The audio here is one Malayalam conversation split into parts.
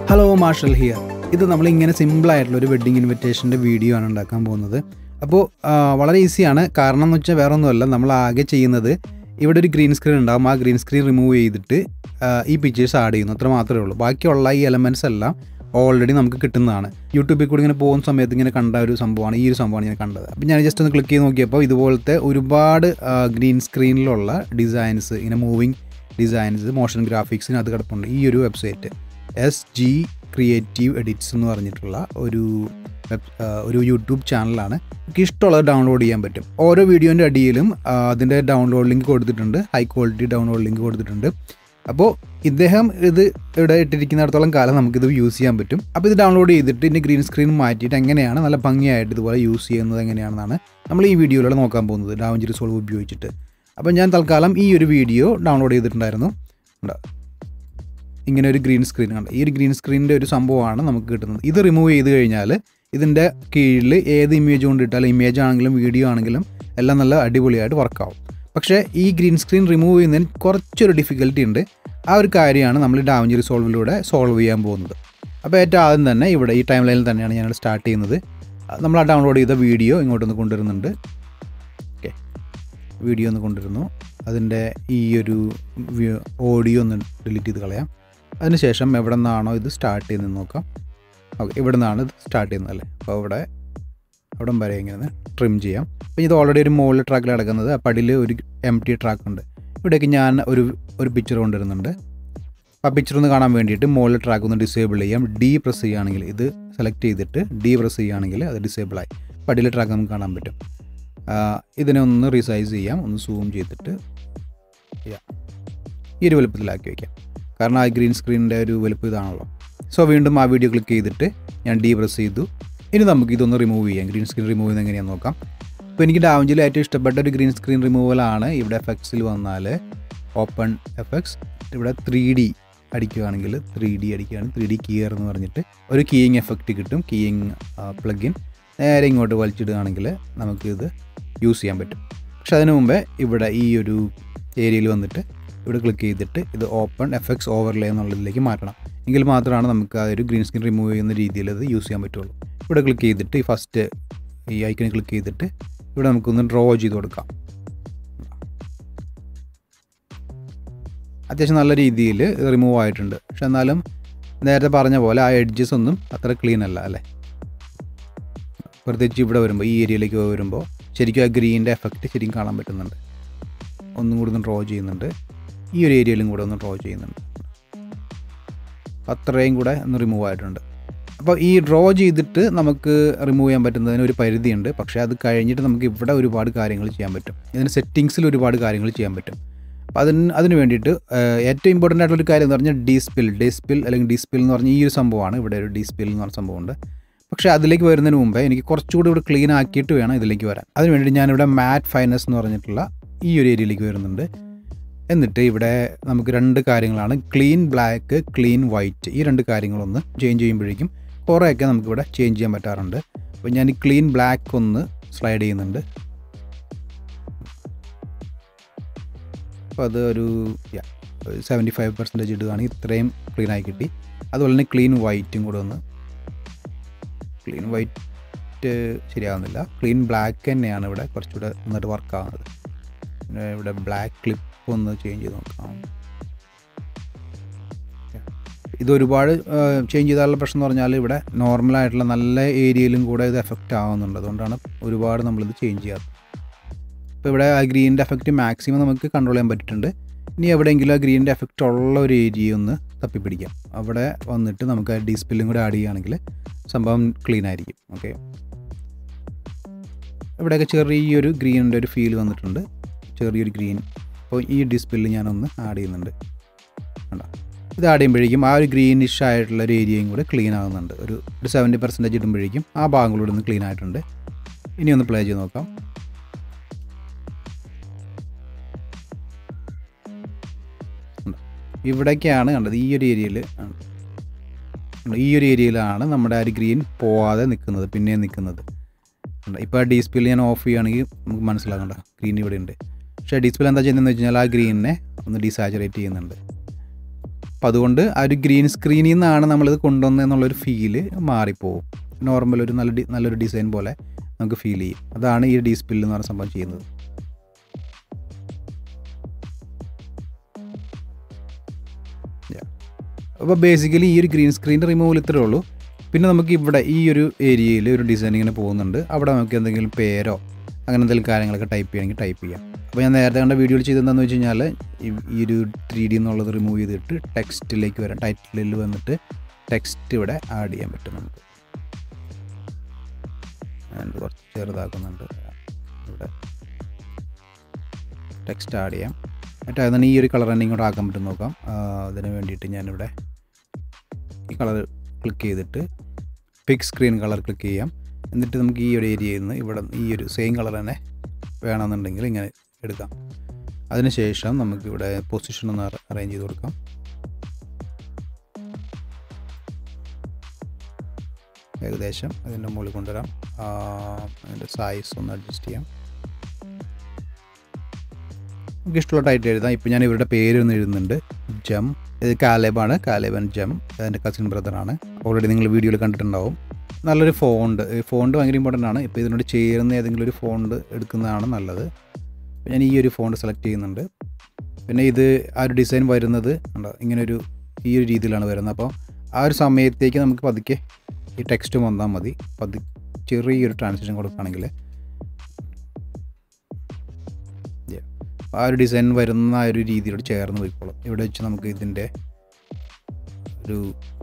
ഹലോ മാർഷൽ ഹിയർ ഇത് നമ്മൾ ഇങ്ങനെ സിമ്പിൾ ആയിട്ടുള്ള ഒരു വെഡ്ഡിങ് ഇൻവിറ്റേഷൻ്റെ വീഡിയോ ആണ് ഉണ്ടാക്കാൻ പോകുന്നത് അപ്പോൾ ആ, വളരെ ഈസിയാണ് കാരണം എന്ന് വെച്ചാൽ വേറെ ഒന്നുമല്ല നമ്മൾ ആകെ ചെയ്യുന്നത് ഇവിടെ ഒരു ഗ്രീൻ സ്ക്രീൻ ഉണ്ടാകും ആ ഗ്രീൻ സ്ക്രീൻ റിമൂവ് ചെയ്തിട്ട് ആ, ഈ പിക്ചേഴ്സ് ആഡ് ചെയ്യുന്നു അത്ര മാത്രമേ ഉള്ളൂ ബാക്കിയുള്ള ഈ എലമെൻറ്റ്സ് എല്ലാം ഓൾറെഡി നമുക്ക് കിട്ടുന്നതാണ് യൂട്യൂബിൽ കൂടി ഇങ്ങനെ പോകുന്ന സമയത്ത് ഇങ്ങനെ കണ്ട ഒരു സംഭവമാണ് ഈ ഒരു സംഭവമാണ് ഞാൻ കണ്ടത് അപ്പോൾ ഞാൻ ജസ്റ്റ് ഒന്ന് ക്ലിക്ക് ചെയ്ത് നോക്കിയപ്പോൾ ഇതുപോലത്തെ ഒരുപാട് ഗ്രീൻ സ്ക്രീനിലുള്ള ഡിസൈൻസ് ഇങ്ങനെ മൂവിങ് ഡിസൈൻസ് മോഷൻ ഗ്രാഫിക്സിന് അത് കിടപ്പുണ്ട് ഈ ഒരു website S G creative edits എന്ന് പറഞ്ഞിട്ടുള്ള ഒരു വെബ് ആ, ഒരു യൂട്യൂബ് ചാനലാണ് എനിക്ക് ഇഷ്ടമുള്ളത് ഡൗൺലോഡ് ചെയ്യാൻ പറ്റും ഓരോ വീഡിയോൻ്റെ അടിയിലും ആ, അതിൻ്റെ ഡൗൺലോഡ് ലിങ്ക് കൊടുത്തിട്ടുണ്ട് ഹൈ ക്വാളിറ്റി ഡൗൺലോഡ് ലിങ്ക് കൊടുത്തിട്ടുണ്ട് അപ്പോൾ ഇദ്ദേഹം ഇത് ഇവിടെ ഇട്ടിരിക്കുന്നിടത്തോളം കാലം നമുക്കിത് യൂസ് ചെയ്യാൻ പറ്റും അപ്പോൾ ഇത് ഡൗൺലോഡ് ചെയ്തിട്ട് ഇനി ഗ്രീൻ സ്ക്രീൻ മാറ്റിയിട്ട് എങ്ങനെയാണ് നല്ല ഭംഗിയായിട്ട് ഇതുപോലെ യൂസ് ചെയ്യുന്നത് എങ്ങനെയാണെന്നാണ് നമ്മൾ ഈ വീഡിയോയിലൂടെ നോക്കാൻ പോകുന്നത് ഡാവഞ്ചി റിസോൾവ് ഉപയോഗിച്ചിട്ട് അപ്പോൾ ഞാൻ തൽക്കാലം ഈ ഒരു വീഡിയോ ഡൗൺലോഡ് ചെയ്തിട്ടുണ്ടായിരുന്നു ഉണ്ടോ ഇങ്ങനെ ഒരു ഗ്രീൻ സ്ക്രീൻ കണ്ട ഈ ഒരു ഗ്രീൻ സ്ക്രീനിൻ്റെ ഒരു സംഭവമാണ് നമുക്ക് കിട്ടുന്നത് ഇത് റിമൂവ് ചെയ്ത് കഴിഞ്ഞാൽ ഇതിൻ്റെ കീഴിൽ ഏത് ഇമേജ് കൊണ്ട് ഇട്ടാലും ഇമേജ് ആണെങ്കിലും വീഡിയോ ആണെങ്കിലും എല്ലാം നല്ല അടിപൊളിയായിട്ട് വർക്കാവും പക്ഷേ ഈ ഗ്രീൻ സ്ക്രീൻ റിമൂവ് ചെയ്യുന്നതിന് കുറച്ചൊരു ഡിഫിക്കൽട്ടി ഉണ്ട് ആ ഒരു കാര്യമാണ് നമ്മൾ ഡാവഞ്ചി റിസോൾവിലൂടെ സോൾവ് ചെയ്യാൻ പോകുന്നത് അപ്പോൾ ഏറ്റവും ആദ്യം തന്നെ ഇവിടെ ഈ ടൈം ലൈനിൽ തന്നെയാണ് ഞാൻ സ്റ്റാർട്ട് ചെയ്യുന്നത് നമ്മൾ ആ ഡൗൺലോഡ് ചെയ്ത വീഡിയോ ഇങ്ങോട്ടൊന്ന് കൊണ്ടുവരുന്നുണ്ട് ഓക്കെ വീഡിയോ ഒന്ന് കൊണ്ടുവരുന്നു അതിൻ്റെ ഈ ഒരു ഓഡിയോ ഒന്ന് ഡിലീറ്റ് ചെയ്ത് കളയാം അതിനുശേഷം എവിടെ നിന്നാണോ ഇത് സ്റ്റാർട്ട് ചെയ്യുന്നത് നോക്കാം ഓക്കെ ഇവിടെ നിന്നാണ് ഇത് സ്റ്റാർട്ട് ചെയ്യുന്നത് അല്ലേ അപ്പോൾ അവിടെ അവിടം വരെ ഇങ്ങനെ ട്രിം ചെയ്യാം അപ്പോൾ ഇത് ഓൾറെഡി ഒരു മുകളിൽ ട്രാക്കിൽ കിടക്കുന്നത് അപ്പോൾ അടിയിൽ ഒരു എം ടി ട്രാക്ക് ഉണ്ട് ഇവിടേക്ക് ഞാൻ ഒരു ഒരു പിക്ചർ കൊണ്ടുവരുന്നുണ്ട് ആ പിക്ചർ ഒന്ന് കാണാൻ വേണ്ടിയിട്ട് മുകളിൽ ട്രാക്ക് ഒന്ന് ഡിസേബിൾ ചെയ്യാം ഡി പ്രസ് ചെയ്യുകയാണെങ്കിൽ ഇത് സെലക്ട് ചെയ്തിട്ട് ഡി പ്രസ് ചെയ്യുകയാണെങ്കിൽ അത് ഡിസേബിൾ ആയി അപ്പോൾ അടിയിൽ ട്രാക്ക് നമുക്ക് കാണാൻ പറ്റും ആ, ഇതിനെ ഒന്ന് റീസൈസ് ചെയ്യാം ഒന്ന് സൂം ചെയ്തിട്ട് ചെയ്യാം ഈ ഒരു വലുപ്പത്തിലാക്കി വയ്ക്കാം കാരണം ആ ഗ്രീൻ സ്ക്രീനിൻ്റെ ഒരു വലുപ്പം ഇതാണല്ലോ സോ വീണ്ടും ആ വീഡിയോ ക്ലിക്ക് ചെയ്തിട്ട് ഞാൻ ഡീ പ്രസ് ചെയ്തു ഇനി നമുക്ക് ഇതൊന്ന് റിമൂവ് ചെയ്യാം ഗ്രീൻ സ്ക്രീൻ റിമൂവ് ചെയ്യുന്നത് എങ്ങനെയാണെന്ന് നോക്കാം ഇപ്പോൾ എനിക്ക് ഡാവഞ്ചിൽ ഏറ്റവും ഇഷ്ടപ്പെട്ട ഒരു ഗ്രീൻ സ്ക്രീൻ റിമൂവലാണ് ഇവിടെ എഫക്ട്സിൽ വന്നാൽ ഓപ്പൺ എഫക്ട്സ് ഇവിടെ ത്രീ ഡി അടിക്കുകയാണെങ്കിൽ ത്രീ ഡി അടിക്കുകയാണ് ത്രീ ഡി കിയർ എന്ന് പറഞ്ഞിട്ട് ഒരു കീയിങ് എഫക്റ്റ് കിട്ടും കീയിങ് പ്ലഗിൻ നേരെ ഇങ്ങോട്ട് വലിച്ചിടുകയാണെങ്കിൽ നമുക്കിത് യൂസ് ചെയ്യാൻ പറ്റും പക്ഷെ അതിനു മുമ്പേ ഇവിടെ ഈ ഒരു ഏരിയയിൽ വന്നിട്ട് ഇവിടെ ക്ലിക്ക് ചെയ്തിട്ട് ഇത് ഓപ്പൺ എഫക്ട്സ് ഓവർലേ എന്നുള്ളതിലേക്ക് മാറ്റണം എങ്കിൽ മാത്രമാണ് നമുക്ക് ആ ഒരു ഗ്രീൻ സ്ക്രീൻ റിമൂവ് ചെയ്യുന്ന രീതിയിൽ അത് യൂസ് ചെയ്യാൻ പറ്റുള്ളൂ ഇവിടെ ക്ലിക്ക് ചെയ്തിട്ട് ഈ ഫസ്റ്റ് ഈ ഐക്കണിൽ ക്ലിക്ക് ചെയ്തിട്ട് ഇവിടെ നമുക്കൊന്ന് ഡ്രോ ചെയ്ത് കൊടുക്കാം അത്യാവശ്യം നല്ല രീതിയിൽ റിമൂവ് ആയിട്ടുണ്ട് പക്ഷെ എന്നാലും നേരത്തെ പറഞ്ഞ പോലെ ആ എഡ്ജസ് ഒന്നും അത്ര ക്ലീൻ അല്ല അല്ലേ പ്രത്യേകിച്ച് ഇവിടെ വരുമ്പോൾ ഈ ഏരിയയിലേക്ക് വരുമ്പോൾ ശരിക്കും ആ ഗ്രീൻ്റെ എഫക്റ്റ് ശരിക്കും കാണാൻ പറ്റുന്നുണ്ട് ഒന്നും കൂടി ഒന്ന് ഡ്രോ ചെയ്യുന്നുണ്ട് ഈ ഒരു ഏരിയയിലും കൂടെ ഒന്ന് ഡ്രോ ചെയ്യുന്നുണ്ട് അത്രയും കൂടെ ഒന്ന് റിമൂവ് ആയിട്ടുണ്ട് അപ്പോൾ ഈ ഡ്രോ ചെയ്തിട്ട് നമുക്ക് റിമൂവ് ചെയ്യാൻ പറ്റുന്നതിന് ഒരു പരിധിയുണ്ട് പക്ഷേ അത് കഴിഞ്ഞിട്ട് നമുക്ക് ഇവിടെ ഒരുപാട് കാര്യങ്ങൾ ചെയ്യാൻ പറ്റും ഇതിന് സെറ്റിങ്സിൽ ഒരുപാട് കാര്യങ്ങൾ ചെയ്യാൻ പറ്റും അപ്പോൾ അതിന് അതിന് വേണ്ടിയിട്ട് ഏഹ്, ഏറ്റവും ഇമ്പോർട്ടൻ്റ് ആയിട്ടുള്ള ഒരു കാര്യം എന്ന് പറഞ്ഞാൽ ഡിസ്പിൽ ഡിസ്പിൽ അല്ലെങ്കിൽ ഡിസ്പിൽ എന്ന് പറഞ്ഞ ഈ ഒരു സംഭവമാണ് ഇവിടെ ഒരു ഡിസ്പിൽ എന്ന് പറഞ്ഞ സംഭവമുണ്ട് പക്ഷേ അതിലേക്ക് വരുന്നതിന് മുമ്പേ എനിക്ക് കുറച്ചുകൂടി ഇവിടെ ക്ലീൻ ആക്കിയിട്ട് വേണം ഇതിലേക്ക് വരാൻ അതിന് വേണ്ടിയിട്ട് ഞാനിവിടെ മാറ്റ് ഫൈനസ് എന്ന് പറഞ്ഞിട്ടുള്ള ഈ ഒരു ഏരിയയിലേക്ക് വരുന്നുണ്ട് എന്നിട്ട് ഇവിടെ നമുക്ക് രണ്ട് കാര്യങ്ങളാണ് ക്ലീൻ ബ്ലാക്ക് ക്ലീൻ വൈറ്റ് ഈ രണ്ട് കാര്യങ്ങളൊന്ന് ചേഞ്ച് ചെയ്യുമ്പോഴേക്കും കുറേയൊക്കെ നമുക്കിവിടെ ചേഞ്ച് ചെയ്യാൻ പറ്റാറുണ്ട് അപ്പോൾ ഞാൻ ഈ ക്ലീൻ ബ്ലാക്ക് ഒന്ന് സ്ലൈഡ് ചെയ്യുന്നുണ്ട് അപ്പോൾ അത് ഒരു സെവൻറ്റി ഫൈവ് പെർസെൻറ്റേജ് ഇടുകയാണെങ്കിൽ ഇത്രയും ക്ലീൻ ആയി കിട്ടി അതുപോലെ തന്നെ ക്ലീൻ വൈറ്റും കൂടെ ഒന്ന് ക്ലീൻ വൈറ്റ് ശരിയാവുന്നില്ല ക്ലീൻ ബ്ലാക്ക് തന്നെയാണ് ഇവിടെ കുറച്ചുകൂടെ നന്നായിട്ട് വർക്ക് ആവുന്നത് പിന്നെ ഇവിടെ ബ്ലാക്ക് ക്ലിപ്പ് ഒന്ന് ചേഞ്ച് ചെയ്ത് നോക്കാം ഇത് ഒരുപാട് ചേഞ്ച് ചെയ്താലുള്ള പ്രശ്നം എന്ന് പറഞ്ഞാൽ ഇവിടെ നോർമലായിട്ടുള്ള നല്ല ഏരിയയിലും കൂടെ ഇത് എഫക്റ്റ് ആവുന്നുണ്ട് അതുകൊണ്ടാണ് ഒരുപാട് നമ്മളിത് ചേഞ്ച് ചെയ്യാത്തത് ഇപ്പോൾ ഇവിടെ ആ ഗ്രീനിൻ്റെ എഫക്റ്റ് മാക്സിമം നമുക്ക് കൺട്രോൾ ചെയ്യാൻ പറ്റിയിട്ടുണ്ട് ഇനി എവിടെയെങ്കിലും ആ ഗ്രീനിൻ്റെ എഫക്റ്റ് ഉള്ള ഒരു ഏരിയ ഒന്ന് തപ്പിപ്പിടിക്കാം അവിടെ വന്നിട്ട് നമുക്ക് ആ ഡിസ്പ്ലേയും കൂടെ ആഡ് ചെയ്യുകയാണെങ്കിൽ സംഭവം ക്ലീൻ ആയിരിക്കും ഓക്കെ ഇവിടെയൊക്കെ ചെറിയൊരു ഗ്രീനിൻ്റെ ഒരു ഫീൽ വന്നിട്ടുണ്ട് ചെറിയൊരു ഗ്രീൻ അപ്പോൾ ഈ ഡിസ്പ്ലേയിൽ ഞാനൊന്ന് ആഡ് ചെയ്യുന്നുണ്ട് കണ്ടോ ഇത് ആഡ് ചെയ്യുമ്പോഴേക്കും ആ ഒരു ഗ്രീനിഷ് ആയിട്ടുള്ള ഒരു ഏരിയയും കൂടെ ക്ലീൻ ആകുന്നുണ്ട് ഒരു ഒരു സെവൻറ്റി പെർസെൻറ്റേജ് ഇടുമ്പോഴേക്കും ആ ഭാഗം കൂടെ ഒന്ന് ക്ലീൻ ആയിട്ടുണ്ട് ഇനി ഒന്ന് പ്ലേ ചെയ്ത് നോക്കാം കണ്ടോ? ഇവിടേക്കാണ് കണ്ടത് ഈ ഒരു ഏരിയയിൽ ഈ ഒരു ഏരിയയിലാണ് നമ്മുടെ ആ ഒരു ഗ്രീൻ പോവാതെ നിൽക്കുന്നത് പിന്നെയും നിൽക്കുന്നത് ഇപ്പോൾ ആ ഡിസ്പ്ലേ ഞാൻ ഓഫ് ചെയ്യുകയാണെങ്കിൽ നമുക്ക് മനസ്സിലാകണ്ട ഗ്രീൻ ഇവിടെ ഉണ്ട് പക്ഷേ ഡിസ്പ്ലേ എന്താ ചെയ്യുന്നതെന്ന് വെച്ച് കഴിഞ്ഞാൽ ആ ഗ്രീനിനെ ഒന്ന് ഡീസാച്ചുറേറ്റ് ചെയ്യുന്നുണ്ട് അപ്പോൾ അതുകൊണ്ട് ആ ഒരു ഗ്രീൻ സ്ക്രീനിൽ നിന്നാണ് നമ്മളിത് കൊണ്ടുവന്നതെന്നുള്ളൊരു ഫീല് മാറിപ്പോവും നോർമൽ ഒരു നല്ല ഡി- നല്ലൊരു ഡിസൈൻ പോലെ നമുക്ക് ഫീൽ ചെയ്യും അതാണ് ഈ ഡിസ്പിൽ എന്ന് പറഞ്ഞ സംഭവം ചെയ്യുന്നത് അപ്പോൾ ബേസിക്കലി ഈ ഒരു ഗ്രീൻ സ്ക്രീൻ്റെ റിമൂവൽ ഇത്രേ ഉള്ളൂ പിന്നെ നമുക്ക് ഇവിടെ ഈ ഒരു ഏരിയയിൽ ഒരു ഡിസൈൻ ഇങ്ങനെ പോകുന്നുണ്ട് അവിടെ നമുക്ക് എന്തെങ്കിലും പേരോ അങ്ങനെ എന്തെങ്കിലും കാര്യങ്ങളൊക്കെ ടൈപ്പ് ചെയ്യണമെങ്കിൽ ടൈപ്പ് ചെയ്യാം അപ്പോൾ ഞാൻ നേരത്തെ കണ്ട വീഡിയോയിൽ ചെയ്തതെന്താണെന്ന് വെച്ച് കഴിഞ്ഞാൽ ഈ- ഈ ഒരു ത്രീ ഡി എന്നുള്ളത് റിമൂവ് ചെയ്തിട്ട് ടെക്സ്റ്റിലേക്ക് വരാം ടൈറ്റിലിൽ വന്നിട്ട് ടെക്സ്റ്റ് ഇവിടെ ആഡ് ചെയ്യാൻ പറ്റും നമുക്ക് ഞാൻ കുറച്ച് ചെറുതാക്കുന്നുണ്ട് ഇവിടെ ടെക്സ്റ്റ് ആഡ് ചെയ്യാം എന്നിട്ട് അതിന് ഈ ഒരു കളർ തന്നെ ഇങ്ങോട്ട് ആക്കാൻ പറ്റും നോക്കാം ആ, അതിന് വേണ്ടിയിട്ട് ഞാനിവിടെ ഈ കളർ ക്ലിക്ക് ചെയ്തിട്ട് പിക് സ്ക്രീൻ കളർ ക്ലിക്ക് ചെയ്യാം എന്നിട്ട് നമുക്ക് ഈ ഒരു ഏരിയയിൽ നിന്ന് ഇവിടെ ഈ ഒരു സെയിം കളർ തന്നെ വേണമെന്നുണ്ടെങ്കിൽ ഇങ്ങനെ എടുക്കാം അതിനുശേഷം നമുക്ക് ഇവിടെ പൊസിഷൻ ഒന്ന് അറേഞ്ച് ചെയ്ത് കൊടുക്കാം ഏകദേശം അതിൻ്റെ മുകളിൽ കൊണ്ടുവരാം ആ, അതിൻ്റെ സൈസ് ഒന്ന് അഡ്ജസ്റ്റ് ചെയ്യാം നമുക്ക് ഇഷ്ടമുള്ള ടൈറ്റിൽ എഴുതാം ഇപ്പോൾ ഞാൻ ഇവരുടെ പേര് ഒന്ന് എഴുതുന്നുണ്ട് ജം ഇത് കാലേബാണ് കാലേബൻ ജം എൻ്റെ കസിൻ ബ്രദറാണ് ഓൾറെഡി നിങ്ങൾ വീഡിയോയിൽ കണ്ടിട്ടുണ്ടാവും നല്ലൊരു ഫോണ്ട് ഈ ഫോണ്ട് ഭയങ്കര ഇമ്പോർട്ടൻ്റ് ആണ് ഇപ്പോൾ ഇതിനോട് ചേരുന്ന ഏതെങ്കിലും ഒരു ഫോണ്ട് എടുക്കുന്നതാണ് നല്ലത് അപ്പോൾ ഞാൻ ഈ ഒരു ഫോണ്ട് സെലക്ട് ചെയ്യുന്നുണ്ട് പിന്നെ ഇത് ആ ഒരു ഡിസൈൻ വരുന്നത് ഉണ്ടോ ഇങ്ങനെ ഒരു ഈ ഒരു രീതിയിലാണ് വരുന്നത് അപ്പോൾ ആ ഒരു സമയത്തേക്ക് നമുക്ക് പതുക്കെ ഈ ടെക്സ്റ്റ് വന്നാൽ മതി പതി ചെറിയൊരു ട്രാൻസിഷൻ കൊടുക്കുകയാണെങ്കിൽ Yeah. ആ ഒരു ഡിസൈൻ വരുന്ന ആ ഒരു രീതിയിലോട് ചേർന്ന് പോയിക്കോളും ഇവിടെ വെച്ച് നമുക്ക് ഇതിൻ്റെ ഒരു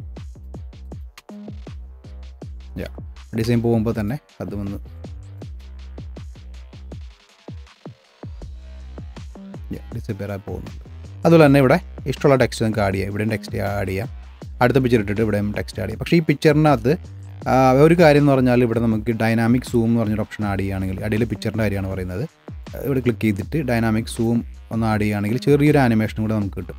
ഡിസൈൻ പോകുമ്പോൾ തന്നെ അത് വന്ന് ഡിസപ്പിയർ ആയി പോകുന്നുണ്ട് അതുപോലെ തന്നെ ഇവിടെ ഇഷ്ടമുള്ള ടെക്സ്റ്റ് നമുക്ക് ആഡ് ചെയ്യാം ഇവിടെയും ടെക്സ്റ്റ് ആഡ് ചെയ്യാം അടുത്ത പിക്ചർ ഇട്ടിട്ട് ഇവിടെയും ടെക്സ്റ്റ് ആഡ് ചെയ്യാം പക്ഷേ ഈ പിക്ചറിനകത്ത് ആ, ഒരു കാര്യം എന്ന് പറഞ്ഞാൽ ഇവിടെ നമുക്ക് ഡൈനാമിക് സൂം എന്ന് പറഞ്ഞൊരു ഓപ്ഷൻ ആഡ് ചെയ്യുകയാണെങ്കിൽ അടിയിൽ പിക്ചറിൻ്റെ കാര്യമാണ് പറയുന്നത് ഇവിടെ ക്ലിക്ക് ചെയ്തിട്ട് ഡൈനാമിക് സൂം ഒന്ന് ആഡ് ചെയ്യുകയാണെങ്കിൽ ചെറിയൊരു ആനിമേഷൻ കൂടെ നമുക്ക് കിട്ടും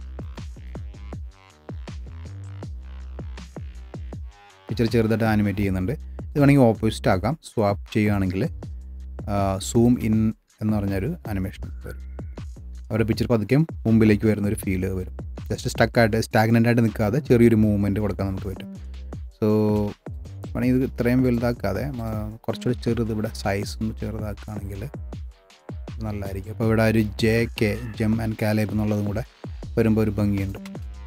പിക്ചർ ചെറുതായിട്ട് ആനിമേറ്റ് ചെയ്യുന്നുണ്ട് ഇത് വേണമെങ്കിൽ ഓപ്പോസിറ്റ് ആക്കാം സ്വാപ്പ് ചെയ്യുകയാണെങ്കിൽ സൂം ഇൻ എന്ന് പറഞ്ഞൊരു ആനിമേഷൻ വരും അവരുടെ പിക്ചർ പതുക്കെ മുമ്പിലേക്ക് വരുന്ന ഒരു ഫീല് വരും ജസ്റ്റ് സ്റ്റക്കായിട്ട് സ്റ്റാഗ്നൻ്റ് ആയിട്ട് നിൽക്കാതെ ചെറിയൊരു മൂവ്മെൻറ്റ് കൊടുക്കാൻ നമുക്ക് പറ്റും സോ വേണമെങ്കിൽ ഇത് ഇത്രയും വലുതാക്കാതെ ആ, കുറച്ചുകൂടി ചെറുത് ഇവിടെ സൈസ് ഒന്ന് ചെറുതാക്കുകയാണെങ്കിൽ നല്ലതായിരിക്കും അപ്പോൾ ഇവിടെ ഒരു J K gem and Caleb എന്നുള്ളതും കൂടെ വരുമ്പോൾ ഒരു ഭംഗിയുണ്ട്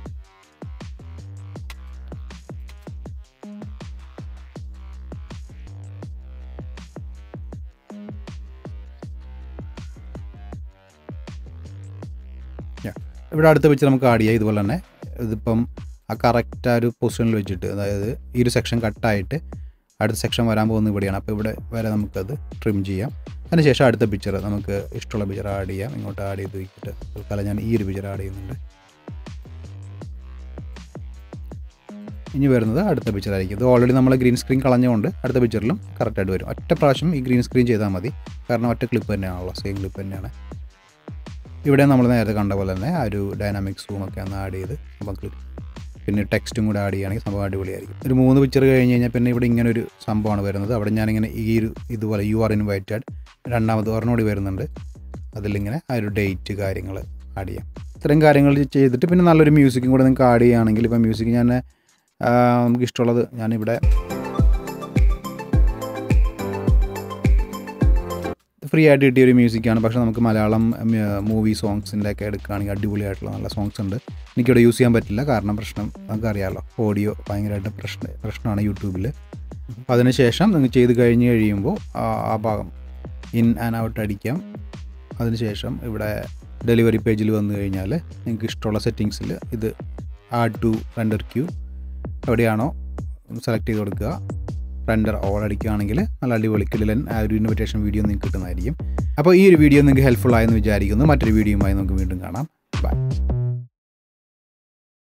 Yeah. ഇവിടെ അടുത്ത പിക്ചർ നമുക്ക് ആഡ് ചെയ്യാം ഇതുപോലെ തന്നെ ഇതിപ്പം ആ കറക്റ്റ് ആ ഒരു പൊസിഷനിൽ വെച്ചിട്ട് അതായത് ഈ ഒരു സെക്ഷൻ കട്ടായിട്ട് അടുത്ത സെക്ഷൻ വരാൻ പോകുന്നത് ഇവിടെയാണ് അപ്പോൾ ഇവിടെ വരെ നമുക്കത് ട്രിം ചെയ്യാം അതിനുശേഷം അടുത്ത പിക്ചർ നമുക്ക് ഇഷ്ടമുള്ള പിക്ചർ ആഡ് ചെയ്യാം ഇങ്ങോട്ട് ആഡ് ചെയ്ത് വയ്ക്കിട്ട് തൽക്കാലം ഞാൻ ഈ ഒരു പിക്ചർ ആഡ് ചെയ്യുന്നുണ്ട് ഇനി വരുന്നത് അടുത്ത പിക്ചർ ആയിരിക്കും ഇത് ഓൾറെഡി നമ്മൾ ഗ്രീൻ സ്ക്രീൻ കളഞ്ഞുകൊണ്ട് അടുത്ത പിക്ചറിലും കറക്റ്റായിട്ട് വരും ഒറ്റ പ്രാവശ്യം ഈ ഗ്രീൻ സ്ക്രീൻ ചെയ്താൽ മതി കാരണം ഒറ്റ ക്ലിപ്പ് തന്നെയാണല്ലോ സെയിം ക്ലിപ്പ് തന്നെയാണ് ഇവിടെ നമ്മൾ നേരത്തെ കണ്ട പോലെ തന്നെ ആ ഒരു ഡൈനാമിക് സൂം ഒക്കെ ഒന്ന് ആഡ് ചെയ്ത് സംഭവം ക്ലിക്ക് പിന്നെ ടെക്സ്റ്റും കൂടെ ആഡ് ചെയ്യുകയാണെങ്കിൽ സംഭവം അടിപൊളിയായിരിക്കും ഒരു മൂന്ന് പിക്ചർ കഴിഞ്ഞ് കഴിഞ്ഞാൽ പിന്നെ ഇവിടെ ഇങ്ങനെ ഒരു സംഭവമാണ് വരുന്നത് അവിടെ ഞാനിങ്ങനെ ഈ ഒരു ഇതുപോലെ യു ആർ ഇൻവൈറ്റഡ് രണ്ടാമത് ഒരെണ്ണോടി വരുന്നുണ്ട് അതിലിങ്ങനെ ആ ഒരു ഡേറ്റ് കാര്യങ്ങൾ ആഡ് ചെയ്യാം ഇത്രയും കാര്യങ്ങൾ ചെയ്തിട്ട് പിന്നെ നല്ലൊരു മ്യൂസിക്കും കൂടെ നിങ്ങൾക്ക് ആഡ് ചെയ്യുകയാണെങ്കിൽ ഇപ്പോൾ മ്യൂസിക് ഞാൻ ആ, നമുക്ക് ഇഷ്ടമുള്ളത് ഞാനിവിടെ ഫ്രീ ആയിട്ട് കിട്ടിയ ഒരു മ്യൂസിക്കാണ് പക്ഷേ നമുക്ക് മലയാളം മൂവി സോങ്സിൻ്റെ ഒക്കെ എടുക്കുകയാണെങ്കിൽ അടിപൊളിയായിട്ടുള്ള നല്ല സോങ്സ് ഉണ്ട് എനിക്കിവിടെ യൂസ് ചെയ്യാൻ പറ്റില്ല കാരണം പ്രശ്നം നമുക്കറിയാമല്ലോ ഓഡിയോ ഭയങ്കരമായിട്ട് പ്രശ്നം പ്രശ്നമാണ് യൂട്യൂബിൽ അപ്പോൾ അതിനുശേഷം നിങ്ങൾ ചെയ്ത് കഴിഞ്ഞ് കഴിയുമ്പോൾ ആ ആ ഭാഗം ഇൻ ആൻഡ് ഔട്ട് അടിക്കാം അതിനുശേഷം ഇവിടെ ഡെലിവറി പേജിൽ വന്നു കഴിഞ്ഞാൽ നിങ്ങൾക്ക് ഇഷ്ടമുള്ള സെറ്റിങ്സിൽ ഇത് ആഡ് ടു റെൻഡർ ക്യൂ എവിടെയാണോ സെലക്ട് ചെയ്ത് കൊടുക്കുക റെൻഡർ ഓൾ അടിക്കുകയാണെങ്കിൽ നല്ല അടിപൊളി കിടിലൻ ആ ഒരു ഇൻവിറ്റേഷൻ വീഡിയോ നിങ്ങൾക്ക് കിട്ടുന്നതായിരിക്കും അപ്പോൾ ഈ ഒരു വീഡിയോ നിങ്ങൾക്ക് ഹെൽപ്ഫുൾ ആയെന്ന് വിചാരിക്കുന്നു മറ്റൊരു വീഡിയോയുമായി നമുക്ക് വീണ്ടും കാണാം ബൈ